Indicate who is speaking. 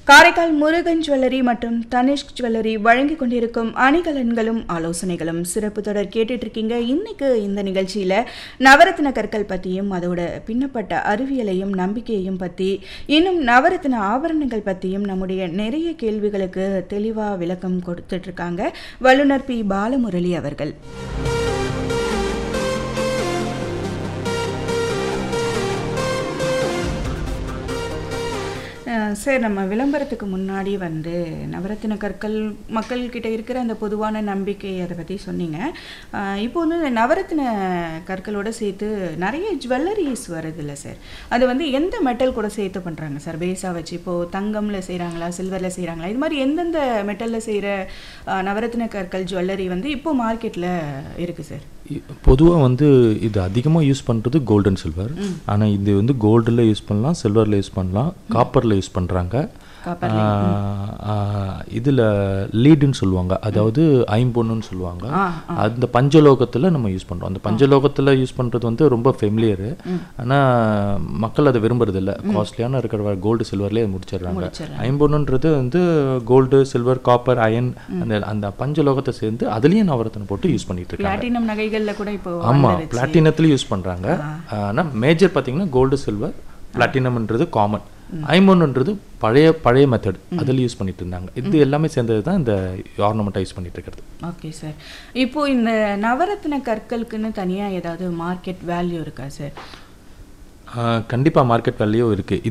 Speaker 1: Karaikal Murugan jewellery மற்றும் Tanishq jewellery வழங்கிக் கொண்டிருக்கும் அணிகலன்களும் ஆலோசனைகளும் சிறப்பு தொடர் கேட்டுட்டு இருக்கீங்க இன்னைக்கு இந்த நிகழ்ச்சியில நவரத்ன கற்கள் பத்தியும் அதோட பின்னப்பட்ட அறிவியலையும் நம்பிக்கையையும் பத்தி இன்னும் நவரத்ன ஆபரணங்கள் பத்தியும் நம்முடைய நிறைய கேள்விகளுக்கு தெளிவா விளக்கம் கொடுத்துட்டு இருக்காங்க வல்லுநர் பி பாலமுரளி அவர்கள் அஹ் சார் நம்ம விளம்பரத்துக்கு முன்னாடி வந்து நவரத்தின கற்கள் மக்கள்கிட்ட இருக்கிற அந்த பொதுவான நம்பிக்கை அதை பற்றி சொன்னீங்க அஹ் இப்போ வந்து இந்த நவரத்தின கற்களோட சேர்த்து நிறைய ஜுவல்லரிஸ் வருதுல்ல சார் அது வந்து எந்த மெட்டல் கூட சேர்த்து பண்ணுறாங்க சார் பேஸாக வச்சு இப்போது தங்கமில் செய்கிறாங்களா சில்வரில் செய்கிறாங்களா இது மாதிரி எந்தெந்த மெட்டலில் செய்கிற நவரத்தின கற்கள் ஜுவல்லரி வந்து இப்போ மார்க்கெட்டில் இருக்குது சார்
Speaker 2: பொதுவாக வந்து இது அதிகமாக யூஸ் பண்ணுறது கோல்டன் சில்வர் ஆனால் இது வந்து கோல்டில் யூஸ் பண்ணலாம் சில்வரில் யூஸ் பண்ணலாம் காப்பரில் யூஸ் பண்ணுறாங்க இதில் லீடுன்னு சொல்லுவாங்க அதாவது ஐம்பொன்னுன்னு சொல்லுவாங்க
Speaker 1: ஆ
Speaker 2: அந்த பஞ்சலோகத்தில் நம்ம யூஸ் பண்ணுறோம் அந்த பஞ்சலோகத்தில் யூஸ் பண்ணுறது வந்து ரொம்ப ஃபெமிலியரு ஆனால் மக்கள் அதை விரும்புறதில்ல காஸ்ட்லியான இருக்கிற கோல்டு சில்வர்லேயே முடிச்சிடுறாங்க
Speaker 1: முடிச்சிடுறாங்க.
Speaker 2: ஐம்பொன்னுன்றது வந்து கோல்டு சில்வர் காப்பர் அயன் அந்த அந்த பஞ்சலோகத்தை சேர்ந்து அதுலேயும் நவரத்தனை போட்டு யூஸ் பண்ணிட்டு இருக்காங்க
Speaker 1: பிளாட்டினம் நகைகளில் கூட இப்போ
Speaker 2: ஆமாம்
Speaker 1: வந்துருச்சு.
Speaker 2: பிளாட்டினத்துலேயும் யூஸ் பண்ணுறாங்க ஆனால் மேஜர் பார்த்தீங்கன்னா கோல்டு சில்வர் பிளாட்டினம்ன்றது காமன் ஐம்பொன்னுன்றது பழைய பழைய மெத்தட் அதில் யூஸ் பண்ணிட்டு இருந்தாங்க இது எல்லாமே சேர்ந்தது தான் இந்த ஆர்னமெண்ட்டாக யூஸ் பண்ணிட்டு இருக்கிறது
Speaker 1: ஓகே சார் இப்போ இந்த நவரத்ன கற்களுக்குன்னு தனியாக ஏதாவது மார்க்கெட் வேல்யூ இருக்கா சார்
Speaker 2: கண்டிப்பாக மார்க்கெட் வேல்யூ இருக்குது